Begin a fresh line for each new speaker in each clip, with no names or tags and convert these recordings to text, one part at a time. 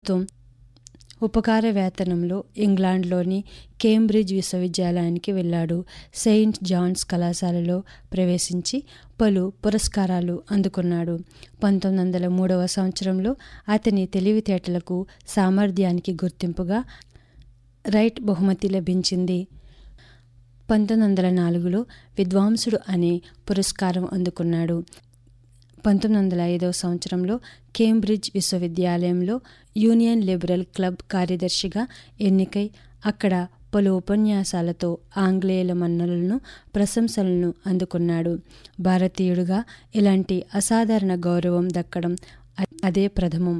ప్రభుత్వం ఉపకార వేతనంలో ఇంగ్లాండ్లోని కేంబ్రిడ్జ్ విశ్వవిద్యాలయానికి వెళ్ళాడు సెయింట్ జాన్స్ కళాశాలలో ప్రవేశించి పలు పురస్కారాలు అందుకున్నాడు పంతొమ్మిది వందల మూడవ సంవత్సరంలో అతని తెలివితేటలకు సామర్థ్యానికి గుర్తింపుగా రైట్ బహుమతి లభించింది పంతొమ్మిది వందల నాలుగులో విద్వాంసుడు అనే పురస్కారం అందుకున్నాడు పంతొమ్మిది వందల ఐదవ సంవత్సరంలో కేంబ్రిడ్జ్ విశ్వవిద్యాలయంలో యూనియన్ లిబరల్ క్లబ్ కార్యదర్శిగా ఎన్నికై అక్కడ పలు ఉపన్యాసాలతో ఆంగ్లేయుల మన్నలను ప్రశంసలను అందుకున్నాడు భారతీయుడుగా ఇలాంటి అసాధారణ గౌరవం దక్కడం అదే ప్రథమం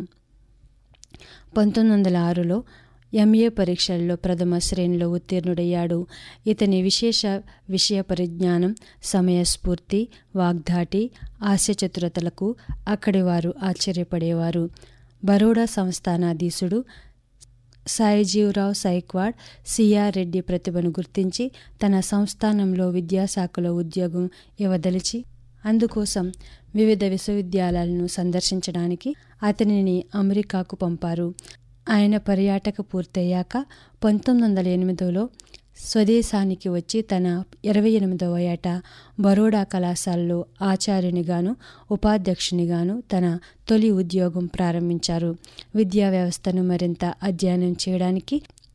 పంతొమ్మిది వందల ఆరులో ఎంఏ పరీక్షల్లో ప్రథమ శ్రేణిలో ఉత్తీర్ణుడయ్యాడు ఇతని విశేష విషయ పరిజ్ఞానం సమయస్ఫూర్తి వాగ్దాటి హాస్యచతురతలకు అక్కడి వారు ఆశ్చర్యపడేవారు బరోడా సంస్థానాధీశుడు సాయిజీవరావు సైక్వాడ్ సిఆర్ రెడ్డి ప్రతిభను గుర్తించి తన సంస్థానంలో విద్యాశాఖలో ఉద్యోగం ఇవ్వదలిచి అందుకోసం వివిధ విశ్వవిద్యాలయాలను సందర్శించడానికి అతనిని అమెరికాకు పంపారు ఆయన పర్యాటక పూర్తయ్యాక పంతొమ్మిది వందల ఎనిమిదిలో స్వదేశానికి వచ్చి తన ఇరవై ఎనిమిదవ ఏట బరోడా కళాశాలలో ఆచార్యునిగాను ఉపాధ్యక్షునిగాను తన తొలి ఉద్యోగం ప్రారంభించారు విద్యా వ్యవస్థను మరింత అధ్యయనం చేయడానికి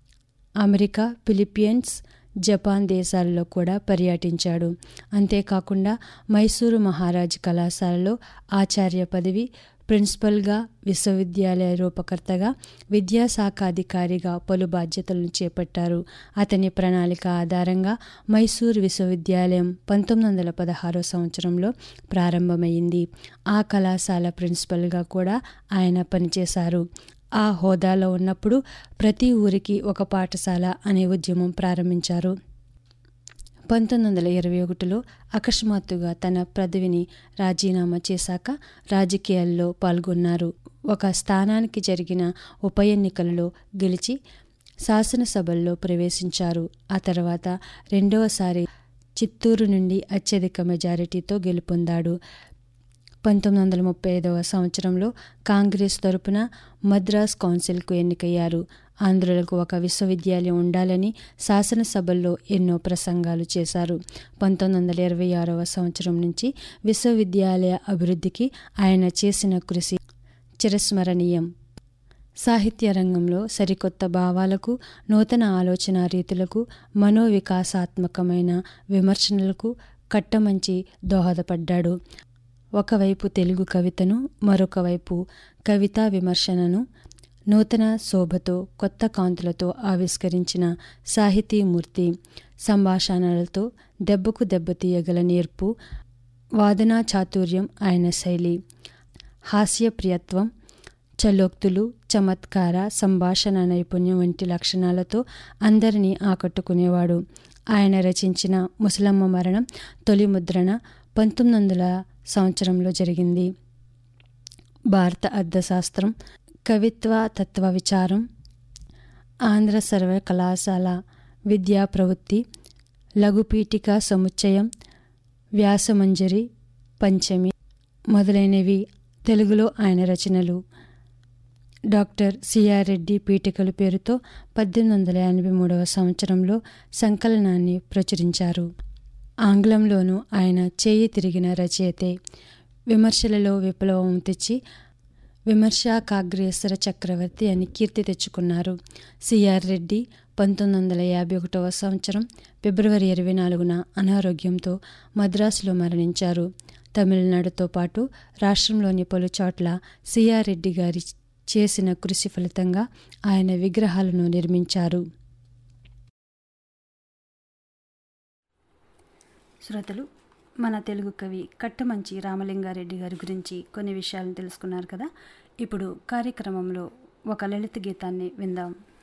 అమెరికా ఫిలిప్పీన్స్ జపాన్ దేశాల్లో కూడా పర్యటించాడు అంతేకాకుండా మైసూరు మహారాజ్ కళాశాలలో ఆచార్య పదవి ప్రిన్సిపల్గా విశ్వవిద్యాలయ రూపకర్తగా విద్యాశాఖాధికారిగా పలు బాధ్యతలను చేపట్టారు అతని ప్రణాళిక ఆధారంగా మైసూరు విశ్వవిద్యాలయం పంతొమ్మిది వందల పదహారో సంవత్సరంలో ప్రారంభమైంది ఆ కళాశాల ప్రిన్సిపల్గా కూడా ఆయన పనిచేశారు ఆ హోదాలో ఉన్నప్పుడు ప్రతి ఊరికి ఒక పాఠశాల అనే ఉద్యమం ప్రారంభించారు పంతొమ్మిది వందల ఇరవై ఒకటిలో అకస్మాత్తుగా తన పదవిని రాజీనామా చేశాక రాజకీయాల్లో పాల్గొన్నారు ఒక స్థానానికి జరిగిన ఉప ఎన్నికలలో గెలిచి శాసనసభల్లో ప్రవేశించారు ఆ తర్వాత రెండవసారి చిత్తూరు నుండి అత్యధిక మెజారిటీతో గెలుపొందాడు పంతొమ్మిది వందల ముప్పై ఐదవ సంవత్సరంలో కాంగ్రెస్ తరపున మద్రాస్ కౌన్సిల్కు ఎన్నికయ్యారు ఆంధ్రులకు ఒక విశ్వవిద్యాలయం ఉండాలని శాసనసభల్లో ఎన్నో ప్రసంగాలు చేశారు పంతొమ్మిది వందల ఇరవై ఆరవ సంవత్సరం నుంచి విశ్వవిద్యాలయ అభివృద్ధికి ఆయన చేసిన కృషి చిరస్మరణీయం సాహిత్య రంగంలో సరికొత్త భావాలకు నూతన ఆలోచన రీతులకు మనోవికాసాత్మకమైన విమర్శనలకు కట్టమంచి దోహదపడ్డాడు ఒకవైపు తెలుగు కవితను మరొక వైపు కవితా విమర్శనను నూతన శోభతో కొత్త కాంతులతో ఆవిష్కరించిన సాహితీమూర్తి సంభాషణలతో దెబ్బకు దెబ్బతీయగల నేర్పు వాదనా చాతుర్యం ఆయన శైలి హాస్యప్రియత్వం చలోక్తులు చమత్కార సంభాషణ నైపుణ్యం వంటి లక్షణాలతో అందరినీ ఆకట్టుకునేవాడు ఆయన రచించిన ముసలమ్మ మరణం తొలి ముద్రణ పంతొమ్మిది వందల సంవత్సరంలో జరిగింది భారత అర్థశాస్త్రం కవిత్వ తత్వ విచారం ఆంధ్ర సర్వ కళాశాల విద్యా ప్రవృత్తి లఘుపీఠిక సముచ్చయం వ్యాసమంజరి పంచమి మొదలైనవి తెలుగులో ఆయన రచనలు డాక్టర్ సిఆర్ రెడ్డి పీఠికలు పేరుతో పద్దెనిమిది వందల ఎనభై మూడవ సంవత్సరంలో సంకలనాన్ని ప్రచురించారు ఆంగ్లంలోనూ ఆయన చేయి తిరిగిన రచయితే విమర్శలలో విప్లవం తెచ్చి విమర్శాకాగ్రేసర చక్రవర్తి అని కీర్తి తెచ్చుకున్నారు సిఆర్ రెడ్డి పంతొమ్మిది వందల యాభై ఒకటవ సంవత్సరం ఫిబ్రవరి ఇరవై నాలుగున అనారోగ్యంతో మద్రాసులో మరణించారు తమిళనాడుతో పాటు రాష్ట్రంలోని పలు చోట్ల సిఆర్ రెడ్డి గారి చేసిన కృషి ఫలితంగా ఆయన విగ్రహాలను నిర్మించారు శ్రోతలు మన తెలుగు కవి కట్టమంచి రామలింగారెడ్డి గారి గురించి కొన్ని విషయాలను తెలుసుకున్నారు కదా ఇప్పుడు కార్యక్రమంలో ఒక లలిత గీతాన్ని విందాం